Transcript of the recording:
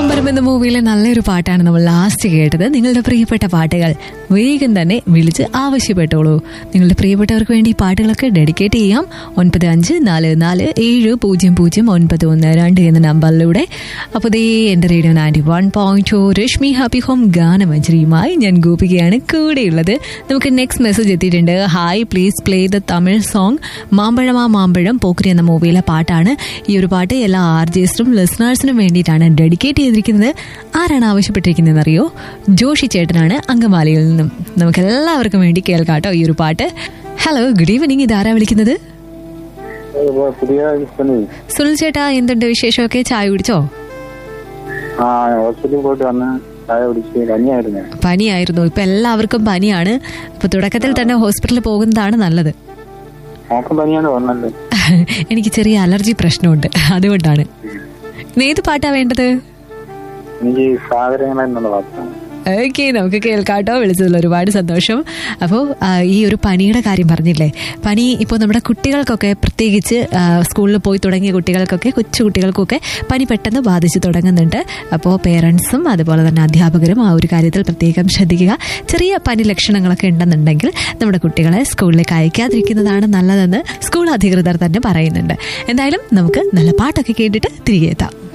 മാമ്പരം എന്ന മൂവിയിലെ നല്ലൊരു പാട്ടാണ് നമ്മൾ ലാസ്റ്റ് കേട്ടത് നിങ്ങളുടെ പ്രിയപ്പെട്ട പാട്ടുകൾ വേഗം തന്നെ വിളിച്ച് ആവശ്യപ്പെട്ടോളൂ നിങ്ങളുടെ പ്രിയപ്പെട്ടവർക്ക് വേണ്ടി ഈ പാട്ടുകളൊക്കെ ഡെഡിക്കേറ്റ് ചെയ്യാം ഒൻപത് അഞ്ച് നാല് നാല് ഏഴ് പൂജ്യം പൂജ്യം ഒൻപത് ഒന്ന് രണ്ട് എന്ന നമ്പറിലൂടെ അപ്പോൾ ദേ എൻ്റെ radio ninety one point two Rashmi happy home ഗാനമഞ്ജരിയുമായി ഞാൻ ഗോപികയാണ് കൂടെയുള്ളത് നമുക്ക് നെക്സ്റ്റ് മെസ്സേജ് എത്തിയിട്ടുണ്ട് hi please play the Tamil song മാമ്പഴമാ മാമ്പഴം പോക്കരി എന്ന മൂവിയിലെ പാട്ടാണ് ഈ ഒരു പാട്ട് എല്ലാ ആർ ജെസിനും ലിസണേഴ്സിനും വേണ്ടിയിട്ടാണ് ഡെഡിക്കേറ്റ് ചെയ്തിരിക്കുന്നത് ആരാണ് ആവശ്യപ്പെട്ടിരിക്കുന്നത് അറിയോ ജോഷി ചേട്ടനാണ് അങ്കമാലിയിൽ നിന്നും നമുക്ക് എല്ലാവർക്കും വേണ്ടി കേൾക്കാട്ടോ ഈ ഒരു പാട്ട് ഹലോ ഗുഡ് ഈവനിങ് ഇതാരാ വിളിക്കുന്നത് ഇപ്പൊ പുതിയ സ്ഥലം സുനിൽ ചേട്ടാ എന്തുണ്ട് വിശേഷമൊക്കെ ചായ കുടിച്ചോ ആ ഹോസ്പിറ്റലിൽ പോയിട്ട് വന്ന് ചായ കുടിച്ച് കഞ്ഞിയായിരുന്നു പനിയായിരുന്നു ഇപ്പൊ എല്ലാവർക്കും പനിയാണ് അപ്പൊ തുടക്കത്തിൽ തന്നെ ഹോസ്പിറ്റലിൽ പോകുന്നതാണ് നല്ലത് നോക്കം പനിയാണ് വന്നത് എനിക്ക് ചെറിയ അലർജി പ്രശ്നമുണ്ട് അതുകൊണ്ടാണ് ഇന്ന് ഏത് പാട്ടാ വേണ്ടത് എനിക്ക് സാഗരങ്ങൾ എന്നുള്ള വാക്കാണ് ഓക്കെ നമുക്ക് കേൾക്കാട്ടോ വിളിച്ചതിൽ ഒരുപാട് സന്തോഷം അപ്പോൾ ഈ ഒരു പനിയുടെ കാര്യം പറഞ്ഞില്ലേ പനി ഇപ്പോൾ നമ്മുടെ കുട്ടികൾക്കൊക്കെ പ്രത്യേകിച്ച് ആ, സ്കൂളിൽ പോയി തുടങ്ങിയ കുട്ടികൾക്കൊക്കെ കൊച്ചു കുട്ടികൾക്കൊക്കെ പനി പെട്ടെന്ന് ബാധിച്ചു തുടങ്ങുന്നുണ്ട് അപ്പോൾ പേരൻസും അതുപോലെ തന്നെ അധ്യാപകരും ആ ഒരു കാര്യത്തിൽ പ്രത്യേകം ശ്രദ്ധിക്കുക ചെറിയ പനി ലക്ഷണങ്ങളൊക്കെ ഉണ്ടെന്നുണ്ടെങ്കിൽ നമ്മുടെ കുട്ടികളെ സ്കൂളിലേക്ക് അയക്കാതിരിക്കുന്നതാണ് നല്ലതെന്ന് സ്കൂൾ അധികൃതർ തന്നെ പറയുന്നുണ്ട് എന്തായാലും നമുക്ക് നല്ല പാട്ടൊക്കെ കേട്ടിട്ട് തിരികെ എത്താം